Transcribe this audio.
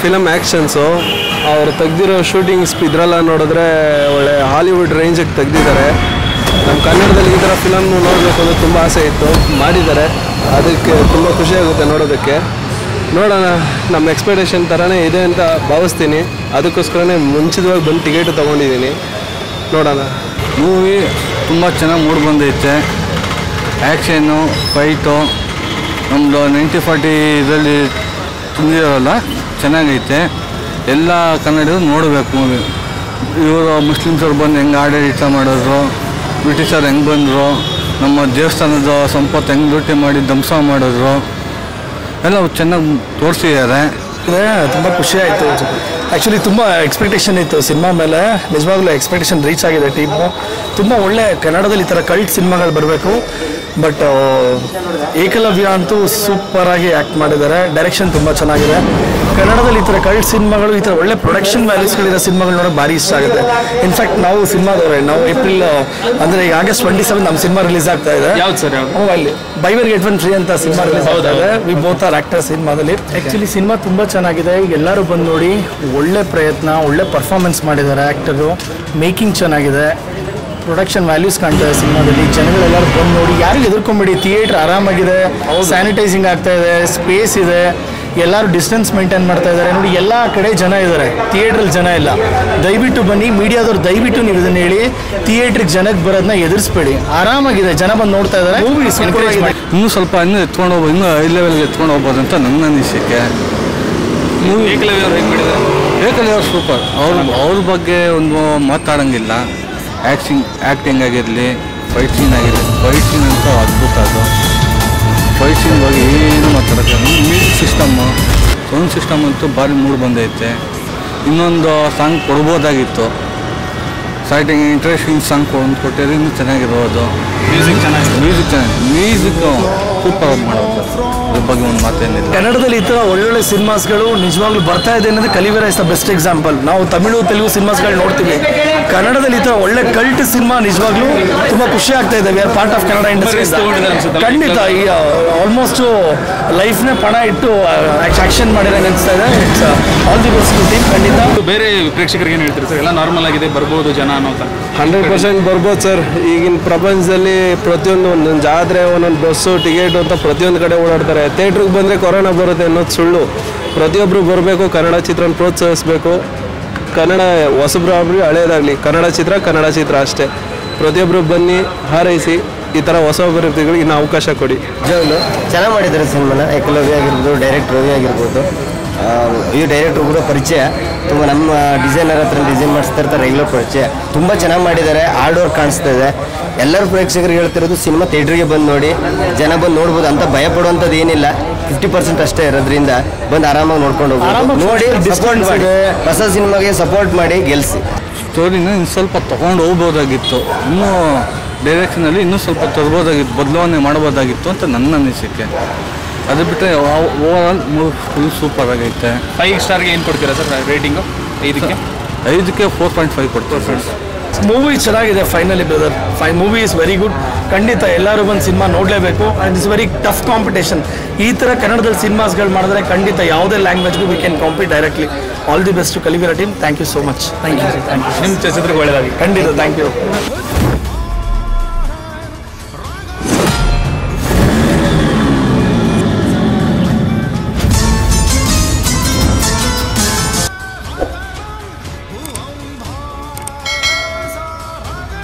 Film actions ಅವ್ರು ತೆಗ್ದಿರೋ shootings ಇದರೆಲ್ಲ ನೋಡಿದ್ರೆ ಒಳ್ಳೆ ಹಾಲಿವುಡ್ ರೇಂಜಿಗೆ ತೆಗ್ದಿದ್ದಾರೆ ನಮ್ಮ ಕನ್ನಡದಲ್ಲಿ ಈ ಥರ ಫಿಲಮ್ ನೋಡಬೇಕು ಅಂತ ತುಂಬ ಆಸೆ ಇತ್ತು ಮಾಡಿದ್ದಾರೆ ಅದಕ್ಕೆ ತುಂಬ ಖುಷಿಯಾಗುತ್ತೆ ನೋಡೋದಕ್ಕೆ ನೋಡೋಣ ನಮ್ಮ ಎಕ್ಸ್ಪೆಕ್ಟೇಷನ್ ಥರನೇ ಇದೆ ಅಂತ ಭಾವಿಸ್ತೀನಿ ಅದಕ್ಕೋಸ್ಕರನೇ ಮುಂಚಿತವಾಗಿ ಬಂದು ಟಿಕೆಟು ತೊಗೊಂಡಿದ್ದೀನಿ ನೋಡೋಣ ಮೂವಿ ತುಂಬ ಚೆನ್ನಾಗಿ ಮೂಡ್ ಬಂದೈತೆ ಆ್ಯಕ್ಷನ್ನು ಫೈಟು ನಮ್ಮದು ನೈಂಟಿ ಫಾರ್ಟಿ ಇದರಲ್ಲಿ ತಂದಿರೋಲ್ಲ ಚೆನ್ನಾಗೈತೆ ಎಲ್ಲ ಕನ್ನಡಿಗರು ನೋಡಬೇಕು ಮೂವಿ ಇವರು ಮುಸ್ಲಿಮ್ಸವ್ರು ಬಂದು ಹೆಂಗೆ ಆಡಳಿತ ಮಾಡಿದ್ರು ಬ್ರಿಟಿಷರು ಹೆಂಗೆ ಬಂದರು ನಮ್ಮ ದೇವಸ್ಥಾನದ ಸಂಪತ್ತು ಹೆಂಗೆ ಲೂಟಿ ಮಾಡಿ ಧ್ವಂಸ ಮಾಡಿದ್ರು ಎಲ್ಲ ಚೆನ್ನಾಗಿ ತೋರಿಸಿದ್ದಾರೆ ಇದೆ ತುಂಬ ಖುಷಿ ಆಯಿತು ಆ್ಯಕ್ಚುಲಿ ತುಂಬ ಎಕ್ಸ್ಪೆಕ್ಟೇಷನ್ ಇತ್ತು ಸಿನಿಮಾ ಮೇಲೆ ನಿಜವಾಗ್ಲೂ ಎಕ್ಸ್ಪೆಕ್ಟೇಷನ್ ರೀಚ್ ಆಗಿದೆ ಟೀಮು ತುಂಬ ಒಳ್ಳೆ ಕನ್ನಡದಲ್ಲಿ ಈ ಥರ ಕಲ್ಟ್ ಸಿನಿಮಾಗಳು ಬರಬೇಕು ಬಟ್ ಏಕಲವ್ಯ ಅಂತೂ ಸೂಪರಾಗಿ ಆ್ಯಕ್ಟ್ ಮಾಡಿದ್ದಾರೆ ಡೈರೆಕ್ಷನ್ ತುಂಬ ಚೆನ್ನಾಗಿದೆ ಕನ್ನಡದಲ್ಲಿ ಈ ಥರ ಕಲ್ಟ್ ಸಿನಿಮಾಗಳು ಈ ಥರ ಒಳ್ಳೆ ಪ್ರೊಡಕ್ಷನ್ ವ್ಯಾಲ್ಯೂಸ್ಗಳಿರೋ ಸಿನಿಮಾಗಳು ನೋಡೋಕೆ ಭಾರಿ ಇಷ್ಟ ಆಗುತ್ತೆ ಇನ್ಫ್ಯಾಕ್ಟ್ ನಾವು ಸಿನಿಮಾದವ್ರೆ ನಾವು ಏಪ್ರಿಲ್ ಅಂದರೆ ಈಗ ಆಗಸ್ಟ್ ಟ್ವೆಂಟಿ ಸೆವೆನ್ ನಮ್ಮ ಸಿನಿಮಾ ರಿಲೀಸ್ ಆಗ್ತಾ ಇದೆ ಯಾವ್ದು ಸರ್ ಯಾವ್ದು ಹ್ಞೂ ಅಲ್ಲಿ ಬೈವರ್ ಗೆಟ್ ಒನ್ ಫ್ರೀ ಅಂತ ಸಿನಿಮಾ ರಿಲೀಸ್ ಆಗ್ತಾ ಇದೆ ವಿ ಬೋತ್ ಆರ್ ಆಕ್ಟರ್ ಸಿನಿಮಾದಲ್ಲಿ ಆ್ಯಕ್ಚುಲಿ ಸಿನಿಮಾ ತುಂಬ ಚೆನ್ನಾಗಿದೆ ಈಗ ಎಲ್ಲರೂ ಬಂದು ನೋಡಿ ಒಳ್ಳೆ ಪ್ರಯತ್ನ ಒಳ್ಳೆ ಪರ್ಫಾರ್ಮೆನ್ಸ್ ಮಾಡಿದ್ದಾರೆ ಆ್ಯಕ್ಟರು ಮೇಕಿಂಗ್ ಚೆನ್ನಾಗಿದೆ ಪ್ರೊಡಕ್ಷನ್ ವ್ಯಾಲ್ಯೂಸ್ ಕಾಣ್ತಾ ಇದೆ ಸಿನಿಮಾದಲ್ಲಿ ಜನಗಳೆಲ್ಲರೂ ಬಂದು ನೋಡಿ ಯಾರಿಗೂ ಎದುರ್ಕೊಂಬೇಡಿ ಥಿಯೇಟ್ರ್ ಆರಾಮಾಗಿದೆ ಸ್ಯಾನಿಟೈಸಿಂಗ್ ಆಗ್ತಾ ಇದೆ ಸ್ಪೇಸ್ ಇದೆ ಎಲ್ಲರೂ ಡಿಸ್ಟೆನ್ಸ್ ಮೇಂಟೈನ್ ಮಾಡ್ತಾ ಇದ್ದಾರೆ ನೋಡಿ ಎಲ್ಲ ಕಡೆ ಜನ ಇದ್ದಾರೆ ಥಿಯೇಟ್ರಲ್ಲಿ ಜನ ಇಲ್ಲ ದಯವಿಟ್ಟು ಬನ್ನಿ ಮೀಡಿಯಾದವ್ರು ದಯವಿಟ್ಟು ನೀವು ಇದನ್ನ ಹೇಳಿ ಥಿಯೇಟ್ರಿಗೆ ಜನಕ್ಕೆ ಬರೋದನ್ನ ಎದುರಿಸ್ಬೇಡಿ ಆರಾಮಾಗಿದೆ ಜನ ಬಂದು ನೋಡ್ತಾ ಇದ್ದಾರೆ ಮೂವಿ ಎನ್ಕರೇಜ್ ಮಾಡಿ ಇನ್ನೂ ಸ್ವಲ್ಪ ಇನ್ನೂ ಎತ್ಕೊಂಡು ಹೋಗ್ಬೋದು ಇನ್ನೂ ಹೈ ಲೆವೆಲ್ಗೆ ಎತ್ಕೊಂಡು ಹೋಗ್ಬೋದು ಅಂತ ನನ್ನ ಅನಿಸಿಕೆ ಮೂವಿ ಏಕಲವ್ಯ ಅವ್ರು ಹೆಂಗ್ ಮಾಡಿದ್ದಾರೆ ಏಕಲವ್ಯ ಅವ್ರು ಸೂಪರ್ ಅವ್ರ ಅವ್ರ ಬಗ್ಗೆ ಒಂದು ಮಾತಾಡೋಂಗಿಲ್ಲ ಆ್ಯಕ್ಟಿಂಗ್ ಆ್ಯಕ್ಟಿಂಗ್ ಆಗಿರಲಿ ಫೈಟ್ ಸೀನ್ ಆಗಿರಲಿ ಫೈಟ್ ಸೀನ್ ಅಂತೂ ಅದ್ಭುತ ಅದು ಫೈಟ್ ಸೀನ್ ಬಗ್ಗೆ ಏನು ಮಾತಾಡೋಕ್ಕಾಗಲ್ಲ ಮ್ಯೂಸಿಕ್ ಸಿಸ್ಟಮ್ಮು ಸೌಂಡ್ ಸಿಸ್ಟಮ್ ಅಂತೂ ಭಾರಿ ಮೂಡ್ ಬಂದೈತೆ ಇನ್ನೊಂದು ಸಾಂಗ್ ಕೊಡ್ಬೋದಾಗಿತ್ತು ಸ್ಟಾರ್ಟಿಂಗ್ ಇಂಟ್ರೆಸ್ಟಿಂಗ್ ಸಾಂಗ್ ಒಂದು ಕೊಟ್ಟಿದ್ರೆ ಇನ್ನೂ ಚೆನ್ನಾಗಿರ್ಬೋದು ಮ್ಯೂಸಿಕ್ ಚೆನ್ನಾಗಿದೆ ಮ್ಯೂಸಿಕ್ ಚೆನ್ನಾಗಿ ಮ್ಯೂಸಿಕ್ ಸೂಪರ್ ಆಗಿ ಮಾಡೋದು ಅದ್ರ ಬಗ್ಗೆ ಒಂದು ಮಾತೇನಿಲ್ಲ ಕನ್ನಡದಲ್ಲಿ ಈ ಥರ ಒಳ್ಳೊಳ್ಳೆ ಸಿನಿಮಾಸ್ಗಳು ನಿಜವಾಗ್ಲೂ ಬರ್ತಾ ಇದೆ ಅನ್ನೋದು Kaliveera is the best example ನಾವು ತಮಿಳು ತೆಲುಗು ಸಿನಿಮಾಸ್ಗಳು ನೋಡ್ತೀವಿ ಕನ್ನಡದಲ್ಲಿ ಈ ಥರ ಒಳ್ಳೆ ಕಲ್ಟ್ ಸಿನಿಮಾ ನಿಜವಾಗ್ಲೂ ತುಂಬಾ ಖುಷಿ ಆಗ್ತಾ ಇದೆ we are part of Kannada industry risk ತಗೊಂಡಿದ್ದಾರೆ ಅನ್ಸುತ್ತಲ್ಲ? ಖಂಡಿತ ಈ ಆಲ್ಮೋಸ್ಟ್ ಲೈಫ್ನೇ ಪಣ ಇಟ್ಟು ಆಕ್ಷನ್ ಮಾಡಿರಂಗೆ ಅನಿಸ್ತಾ ಇದೆ it's all the best team ಖಂಡಿತ ಬೇರೆ ಪ್ರೇಕ್ಷಕರಿಗೆ ಏನು ಹೇಳ್ತೀರಿ ಸರ್ ಎಲ್ಲ ನಾರ್ಮಲ್ ಆಗಿದೆ ಬರ್ಬೋದು ಜನ ಅನ್ನೋ ಥರ ಹಂಡ್ರೆಡ್ ಪರ್ಸೆಂಟ್ ಬರ್ಬೋದು ಸರ್ ಈಗಿನ ಪ್ರಪಂಚದಲ್ಲಿ ಪ್ರತಿಯೊಂದು ಒಂದೊಂದು ಜಾತ್ರೆ ಒಂದೊಂದು ಬಸ್ಸು ಟಿಕೆಟು ಅಂತ ಪ್ರತಿಯೊಂದು ಕಡೆ ಓಡಾಡ್ತಾರೆ ಥಿಯೇಟ್ರಿಗೆ ಬಂದರೆ ಕೊರೋನಾ ಬರುತ್ತೆ ಅನ್ನೋದು ಸುಳ್ಳು ಪ್ರತಿಯೊಬ್ಬರು ಬರಬೇಕು ಕನ್ನಡ ಚಿತ್ರನ ಪ್ರೋತ್ಸಾಹಿಸಬೇಕು ಕನ್ನಡ ಹೊಸಬ್ರಾಗ್ಲಿ ಹಳೇದಾಗಲಿ ಕನ್ನಡ ಚಿತ್ರ ಕನ್ನಡ ಚಿತ್ರ ಅಷ್ಟೇ ಪ್ರತಿಯೊಬ್ಬರು ಬನ್ನಿ ಹಾರೈಸಿ ಈ ಥರ ಹೊಸ ಅಭಿವೃದ್ಧಿಗಳಿಗೆ ಇನ್ನು ಅವಕಾಶ ಕೊಡಿ ನಿಜವಾಗ್ಲು ಚೆನ್ನಾಗಿ ಮಾಡಿದ್ದಾರೆ ಸಿನಿಮಾನ ಏಕಲವ್ಯ ಆಗಿರ್ಬೋದು ಡೈರೆಕ್ಟ್ ರವಿ ಆಗಿರ್ಬೋದು ಆ, ಈ ಡೈರೆಕ್ಟ್ರು ಕೂಡ ಪರಿಚಯ ತುಂಬ ನಮ್ಮ ಡಿಸೈನರ್ ಹತ್ರ ಡಿಸೈನ್ ಮಾಡಿಸ್ತಾ ಇರ್ತಾರೆ ರೆಗ್ಯುಲರ್ ಪರಿಚಯ ತುಂಬ ಚೆನ್ನಾಗಿ ಮಾಡಿದ್ದಾರೆ ಹಾರ್ಡ್ ವರ್ಕ್ ಕಾಣಿಸ್ತಾ ಇದೆ ಎಲ್ಲರೂ ಪ್ರೇಕ್ಷಕರಿಗೆ ಹೇಳ್ತಿರೋದು ಸಿನಿಮಾ ಥಿಯೇಟ್ರಿಗೆ ಬಂದು ನೋಡಿ ಜನ ಬಂದು ನೋಡ್ಬೋದು ಅಂತ ಭಯ ಪಡುವಂಥದ್ದು ಏನಿಲ್ಲ ಫಿಫ್ಟಿ ಪರ್ಸೆಂಟ್ ಅಷ್ಟೇ ಇರೋದ್ರಿಂದ ಬಂದು ಆರಾಮಾಗಿ ನೋಡ್ಕೊಂಡು ಹೋಗ್ಬೋದು ಆರಾಮಾಗಿ ನೋಡಿ distance ಸಪೋರ್ಟ್ ಮಾಡಿ ಹೊಸ ಸಿನಿಮಾಗೆ ಸಪೋರ್ಟ್ ಮಾಡಿ ಗೆಲ್ಲಿಸಿ ಸ್ಟೋರಿನ ಇನ್ನು ಸ್ವಲ್ಪ ತೊಗೊಂಡು ಹೋಗ್ಬೋದಾಗಿತ್ತು ಇನ್ನೂ ಡೈರೆಕ್ಷನಲ್ಲಿ ಇನ್ನೂ ಸ್ವಲ್ಪ ತರ್ಬೋದಾಗಿತ್ತು ಬದಲಾವಣೆ ಮಾಡ್ಬೋದಾಗಿತ್ತು ಅಂತ ನನ್ನ ಅನಿಸಿಕೆ ಅದು ಬಿಟ್ಟರೆ ಓವರ್ ಆಲ್ ಫುಲ್ ಸೂಪರ್ ಆಗೈತೆ ಫೈವ್ ಸ್ಟಾರ್ಗೆ ಏನು ಕೊಡ್ತೀರಾ ಸರ್ ರೇಟಿಂಗು ಐದಕ್ಕೆ ಐದಕ್ಕೆ ಫೋರ್ ಪಾಯಿಂಟ್ ಫೈವ್ ಕೊಡ್ತೀವಿ ಮೂವಿ ಚೆನ್ನಾಗಿದೆ ಫೈನಲಿ ಬ್ರದರ್ ಫೈ ಮೂವಿ ಇಸ್ ವೆರಿ ಗುಡ್ ಖಂಡಿತ ಎಲ್ಲರೂ ಬಂದು ಸಿನಿಮಾ ನೋಡಲೇಬೇಕು and it's very tough competition ಈ ಥರ ಕನ್ನಡದಲ್ಲಿ ಸಿನಿಮಾಸ್ಗಳು ಮಾಡಿದ್ರೆ ಖಂಡಿತ ಯಾವುದೇ ಲ್ಯಾಂಗ್ವೇಜ್ಗೂ we can compete directly all the best Kaliveera team thank you so much thank you thank you ನಿಮ್ಮ ಚಿತ್ರಕ್ಕೆ ಒಳ್ಳೆಯದಾಗಿ ಖಂಡಿತ ಥ್ಯಾಂಕ್ ಯು